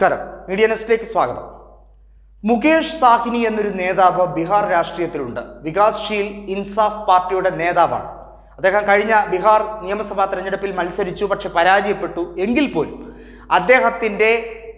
നമസ്കാരം മീഡിയ നെസ്റ്റിലേക്ക് സ്വാഗതം മുകേഷ് സാഹിനി എന്നൊരു നേതാവ് ബീഹാർ രാഷ്ട്രീയത്തിലുണ്ട് വികാസ്ശീൽ ഇൻസാഫ് പാർട്ടിയുടെ നേതാവാണ് അദ്ദേഹം കഴിഞ്ഞ ബീഹാർ നിയമസഭാ തെരഞ്ഞെടുപ്പിൽ മത്സരിച്ചു പക്ഷെ പരാജയപ്പെട്ടു എങ്കിൽ പോലും അദ്ദേഹത്തിൻ്റെ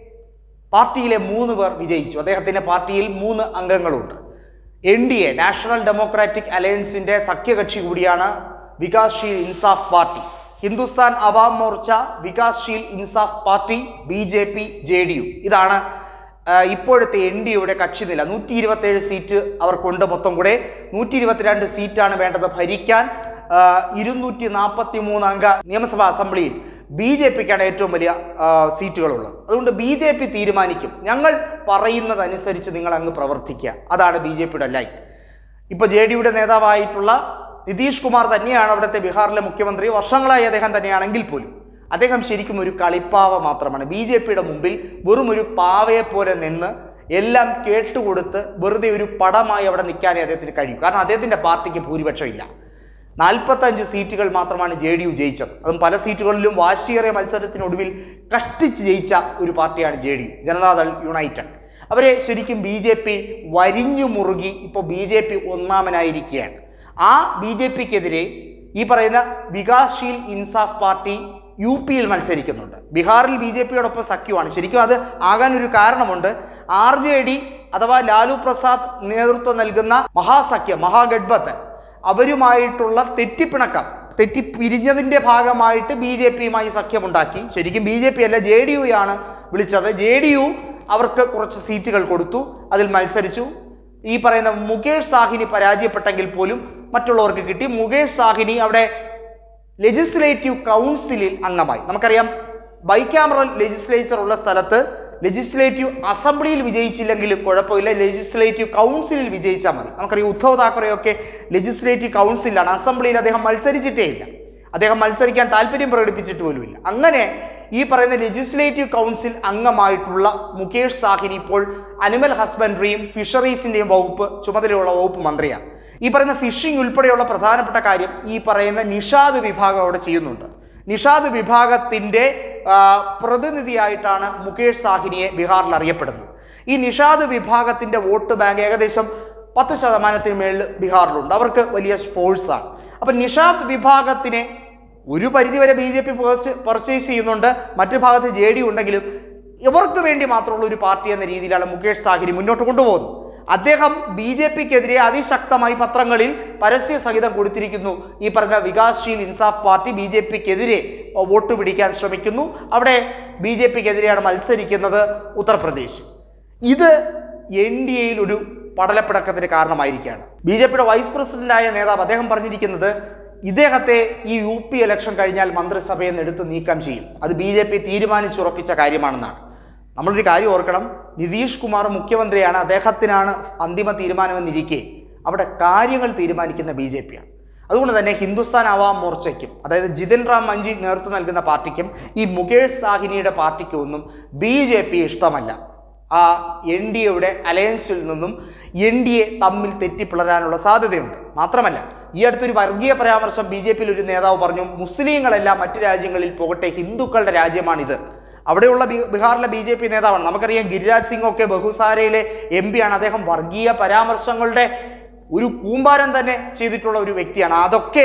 പാർട്ടിയിലെ മൂന്ന് പേർ വിജയിച്ചു അദ്ദേഹത്തിൻ്റെ പാർട്ടിയിൽ മൂന്ന് അംഗങ്ങളുണ്ട് N D A National Democratic അലയൻസിൻ്റെ സഖ്യകക്ഷി കൂടിയാണ് Vikassheel Insaf Party Hindustan Awam Morcha Vikassheel Insaf Party B J P J D U ഇതാണ് ആ, ഇപ്പോഴത്തെ എൻ ഡി എയുടെ കക്ഷിനില നൂറ്റി ഇരുപത്തേഴ് സീറ്റ് അവർക്കുണ്ട് മൊത്തം കൂടെ നൂറ്റി ഇരുപത്തിരണ്ട് സീറ്റാണ് വേണ്ടത് ഭരിക്കാൻ ഇരുന്നൂറ്റി നാൽപ്പത്തി മൂന്ന് അംഗ നിയമസഭാ അസംബ്ലിയിൽ ബി ജെ പിക്കാണ് ഏറ്റവും വലിയ ആ, സീറ്റുകളുള്ളത് അതുകൊണ്ട് ബി ജെ പി തീരുമാനിക്കും ഞങ്ങൾ പറയുന്നതനുസരിച്ച് നിങ്ങൾ അങ്ങ് പ്രവർത്തിക്കുക അതാണ് ബി ജെ പിയുടെ ലൈൻ ഇപ്പോൾ ജെ ഡിയുടെ നേതാവായിട്ടുള്ള നിതീഷ് കുമാർ തന്നെയാണ് അവിടുത്തെ ബീഹാറിലെ മുഖ്യമന്ത്രി വർഷങ്ങളായി അദ്ദേഹം തന്നെയാണെങ്കിൽ പോലും അദ്ദേഹം ശരിക്കും ഒരു കളിപ്പാവ മാത്രമാണ് ബി ജെ പിയുടെ മുമ്പിൽ വെറും ഒരു പാവയെ പോലെ നിന്ന് എല്ലാം കേട്ടുകൊടുത്ത് വെറുതെ ഒരു പടമായി അവിടെ നിൽക്കാനേ അദ്ദേഹത്തിന് കഴിയും കാരണം അദ്ദേഹത്തിൻ്റെ പാർട്ടിക്ക് ഭൂരിപക്ഷം ഇല്ല നാൽപ്പത്തഞ്ച് സീറ്റുകൾ മാത്രമാണ് ജെ ഡി യു ജയിച്ചത് അതും പല സീറ്റുകളിലും വാശിയേറിയ മത്സരത്തിനൊടുവിൽ കഷ്ടിച്ച് ജയിച്ച ഒരു പാർട്ടിയാണ് J D U Janata Dal United അവരെ ശരിക്കും ബി ജെ പി വരിഞ്ഞു മുറുകി ഇപ്പോൾ ബി ജെ പി ഒന്നാമനായിരിക്കുകയാണ് ആ ബി ജെ പിക്കെതിരെ ഈ പറയുന്ന വികാസ്ശീൽ ഇൻസാഫ് പാർട്ടി യു പിയിൽ മത്സരിക്കുന്നുണ്ട് ബീഹാറിൽ ബി ജെ പിയോടൊപ്പം സഖ്യമാണ് ശരിക്കും അത് ആകാൻ ഒരു കാരണമുണ്ട് ആർ ജെ ഡി അഥവാ ലാലു പ്രസാദ് നേതൃത്വം നൽകുന്ന മഹാസഖ്യം മഹാഗഡ്ബന്ധൻ അവരുമായിട്ടുള്ള തെറ്റിപ്പിണക്കം തെറ്റി പിരിഞ്ഞതിൻ്റെ ഭാഗമായിട്ട് ബി ജെ പിയുമായി സഖ്യമുണ്ടാക്കി ശരിക്കും ബി ജെ പി അല്ല ജെ ഡി യു ആണ് വിളിച്ചത് ജെ ഡി യു അവർക്ക് കുറച്ച് സീറ്റുകൾ കൊടുത്തു അതിൽ മത്സരിച്ചു ഈ പറയുന്ന മുകേഷ് സാഹിനി പരാജയപ്പെട്ടെങ്കിൽ പോലും മറ്റുള്ളവർക്ക് കിട്ടി മുകേഷ് സാഹിനി അവിടെ ലെജിസ്ലേറ്റീവ് കൗൺസിലിൽ അംഗമായി നമുക്കറിയാം ബൈക്യാമറൽ ലെജിസ്ലേച്ചർ ഉള്ള സ്ഥലത്ത് ലെജിസ്ലേറ്റീവ് അസംബ്ലിയിൽ വിജയിച്ചില്ലെങ്കിലും കുഴപ്പമില്ല ലെജിസ്ലേറ്റീവ് കൗൺസിലിൽ വിജയിച്ചാൽ മതി നമുക്കറിയാം ഉദ്ധവ് താക്കറെയൊക്കെ ലെജിസ്ലേറ്റീവ് കൗൺസിലാണ് അസംബ്ലിയിൽ അദ്ദേഹം മത്സരിച്ചിട്ടേ ഇല്ല അദ്ദേഹം മത്സരിക്കാൻ താല്പര്യം പ്രകടിപ്പിച്ചിട്ട് പോലുമില്ല അങ്ങനെ ഈ പറയുന്ന ലെജിസ്ലേറ്റീവ് കൗൺസിൽ അംഗമായിട്ടുള്ള മുകേഷ് സാഹിനി ഇപ്പോൾ അനിമൽ ഹസ്ബൻഡറിയും ഫിഷറീസിൻ്റെയും വകുപ്പ് ചുമതലയുള്ള വകുപ്പ് മന്ത്രിയാണ് ഈ പറയുന്ന ഫിഷിംഗ് ഉൾപ്പെടെയുള്ള പ്രധാനപ്പെട്ട കാര്യം ഈ പറയുന്ന നിഷാദ് വിഭാഗം അവിടെ ചെയ്യുന്നുണ്ട് നിഷാദ് വിഭാഗത്തിൻ്റെ ആ, പ്രതിനിധിയായിട്ടാണ് മുകേഷ് സാഹിനിയെ ബീഹാറിൽ അറിയപ്പെടുന്നത് ഈ നിഷാദ് വിഭാഗത്തിൻ്റെ വോട്ട് ബാങ്ക് ഏകദേശം പത്ത് ശതമാനത്തിന് മേളിൽ ബീഹാറിലുണ്ട് അവർക്ക് വലിയ ഫോഴ്സാണ് അപ്പം നിഷാദ് വിഭാഗത്തിനെ ഒരു പരിധിവരെ ബി ജെ പി പർച്ചേസ് ചെയ്യുന്നുണ്ട് മറ്റു ഭാഗത്ത് ജെ ഡി ഉണ്ടെങ്കിലും ഇവർക്ക് വേണ്ടി മാത്രമുള്ള ഒരു പാർട്ടി എന്ന രീതിയിലാണ് മുകേഷ് സാഹിനി മുന്നോട്ട് കൊണ്ടുപോകുന്നത് അദ്ദേഹം ബി ജെ പിക്കെതിരെ അതിശക്തമായി പത്രങ്ങളിൽ പരസ്യ സഹിതം കൊടുത്തിരിക്കുന്നു ഈ പറഞ്ഞ Vikassheel Insaf Party B J പിക്കെതിരെ വോട്ട് പിടിക്കാൻ ശ്രമിക്കുന്നു അവിടെ ബി ജെ പിക്കെതിരെയാണ് മത്സരിക്കുന്നത് ഉത്തർപ്രദേശ് ഇത് എൻ ഡി എയിൽ ഒരു പടലപ്പിടക്കത്തിന് കാരണമായിരിക്കുകയാണ് ബി ജെ പിയുടെ വൈസ് പ്രസിഡന്റായ നേതാവ് അദ്ദേഹം പറഞ്ഞിരിക്കുന്നത് ഇദ്ദേഹത്തെ ഈ യു പി ഇലക്ഷൻ കഴിഞ്ഞാൽ മന്ത്രിസഭയിൽ നിന്ന് എടുത്ത് നീക്കം ചെയ്യും അത് ബി ജെ പി തീരുമാനിച്ചുറപ്പിച്ച കാര്യമാണെന്നാണ് നമ്മളൊരു കാര്യം ഓർക്കണം നിതീഷ് കുമാർ മുഖ്യമന്ത്രിയാണ് അദ്ദേഹത്തിനാണ് അന്തിമ തീരുമാനമെന്നിരിക്കെ അവിടെ കാര്യങ്ങൾ തീരുമാനിക്കുന്ന ബി ജെ പിയാണ് അതുകൊണ്ട് തന്നെ ഹിന്ദുസ്ഥാൻ അവാം മോർച്ചയ്ക്കും അതായത് ജിതിൻ റാം മഞ്ചി നേതൃത്വം നൽകുന്ന പാർട്ടിക്കും ഈ മുകേഷ് സാഹിനിയുടെ പാർട്ടിക്കും ഒന്നും ബി ജെ പി ഇഷ്ടമല്ല ആ എൻ ഡി എയുടെ അലയൻസിൽ നിന്നും എൻ ഡി എ തമ്മിൽ തെറ്റിപ്പിളരാനുള്ള സാധ്യതയുണ്ട് മാത്രമല്ല ഈ അടുത്തൊരു വർഗീയ പരാമർശം ബി ജെ പിയിൽ ഒരു നേതാവ് പറഞ്ഞു മുസ്ലിങ്ങളെല്ലാം മറ്റു രാജ്യങ്ങളിൽ പോകട്ടെ ഹിന്ദുക്കളുടെ രാജ്യമാണിത് അവിടെയുള്ള ബി- ബീഹാറിലെ ബി ജെ പി നേതാവാണ് നമുക്കറിയാം ഗിരിരാജ് സിംഗ് ഒക്കെ ബഹുസാരയിലെ എം ആണ് അദ്ദേഹം വർഗീയ പരാമർശങ്ങളുടെ ഒരു കൂമ്പാരം തന്നെ ചെയ്തിട്ടുള്ള ഒരു വ്യക്തിയാണ് അതൊക്കെ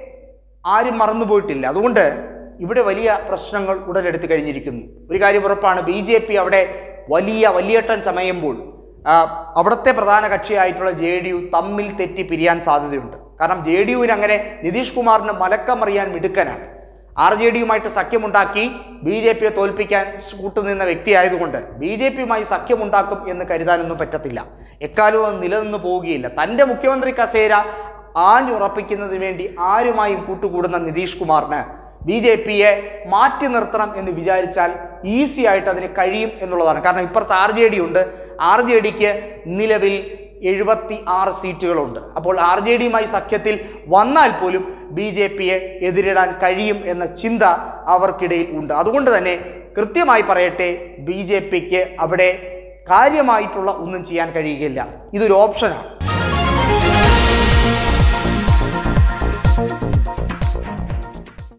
ആരും മറന്നുപോയിട്ടില്ല അതുകൊണ്ട് ഇവിടെ വലിയ പ്രശ്നങ്ങൾ ഉടലെടുത്ത് കഴിഞ്ഞിരിക്കുന്നു ഒരു കാര്യം ഉറപ്പാണ് ബി ജെ പി അവിടെ വലിയ വലിയേട്ടൻ ചമയുമ്പോൾ ആ, അവിടുത്തെ പ്രധാന കക്ഷിയായിട്ടുള്ള ജെ ഡി യു തമ്മിൽ തെറ്റി പിരിയാൻ സാധ്യതയുണ്ട് കാരണം ജെ ഡി യുവിന് അങ്ങനെ നിതീഷ് കുമാറിന് മലക്കമറിയാൻ മിടുക്കനാണ് ആർ ജെ ഡിയുമായിട്ട് സഖ്യമുണ്ടാക്കി ബി ജെ പിയെ തോൽപ്പിക്കാൻ കൂട്ടുനിന്ന വ്യക്തിയായതുകൊണ്ട് ബി ജെ പിയുമായി സഖ്യമുണ്ടാക്കും എന്ന് കരുതാനൊന്നും പറ്റത്തില്ല എക്കാലവും അത് നിലനിന്ന് പോവുകയില്ല തൻ്റെ മുഖ്യമന്ത്രി കസേര ആഞ്ഞുറപ്പിക്കുന്നതിന് വേണ്ടി ആരുമായും കൂട്ടുകൂടുന്ന നിതീഷ് കുമാറിന് ബി ജെ പിയെ മാറ്റി നിർത്തണം എന്ന് വിചാരിച്ചാൽ ഈസി ആയിട്ട് അതിന് കഴിയും എന്നുള്ളതാണ് കാരണം ഇപ്പുറത്ത് ആർ ജെ ഡി ഉണ്ട് ആർ ജെ ഡിക്ക് നിലവിൽ എഴുപത്തി ആറ് സീറ്റുകളുണ്ട് അപ്പോൾ ആർ ജെ ഡിയുമായി സഖ്യത്തിൽ വന്നാൽ പോലും ബി ജെ പിയെ എതിരിടാൻ കഴിയും എന്ന ചിന്ത അവർക്കിടയിൽ ഉണ്ട് അതുകൊണ്ട് തന്നെ കൃത്യമായി പറയട്ടെ ബി ജെ പിക്ക് അവിടെ കാര്യമായിട്ടുള്ള ഒന്നും ചെയ്യാൻ കഴിയുകയില്ല ഇതൊരു ഓപ്ഷനാണ്